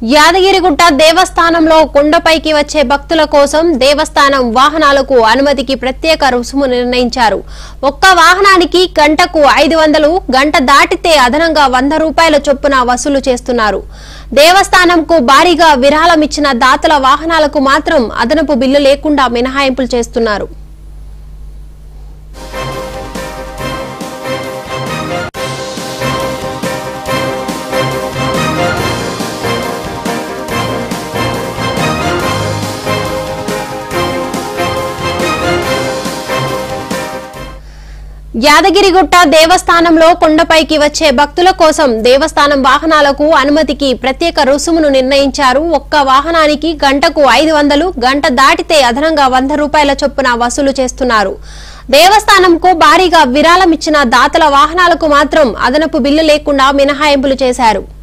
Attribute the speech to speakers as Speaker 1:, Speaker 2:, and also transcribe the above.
Speaker 1: యాదగిరిగుట్ట దేవస్థానంలో కొండపైకి వచ్చే భక్తుల కోసం దేవస్థానం వాహనాలకు అనుమతికి ప్రత్యేక రుసుము నిర్ణయించారు ఒక్క వాహనానికి గంటకు ఐదు వందలు గంట దాటితే అదనంగా వంద రూపాయల చొప్పున వసూలు చేస్తున్నారు దేవస్థానంకు భారీగా విరాళం ఇచ్చిన దాతల వాహనాలకు మాత్రం అదనపు బిల్లు లేకుండా మినహాయింపులు చేస్తున్నారు యాదగిరిగుట్ట దేవస్థానంలో కొండపైకి వచ్చే భక్తుల కోసం దేవస్థానం వాహనాలకు అనుమతికి ప్రత్యేక రుసుమును నిర్ణయించారు ఒక్క వాహనానికి గంటకు ఐదు వందలు గంట దాటితే అదనంగా వంద రూపాయల చొప్పున వసూలు చేస్తున్నారు దేవస్థానంకు భారీగా విరాళం ఇచ్చిన దాతల వాహనాలకు మాత్రం అదనపు బిల్లు లేకుండా మినహాయింపులు చేశారు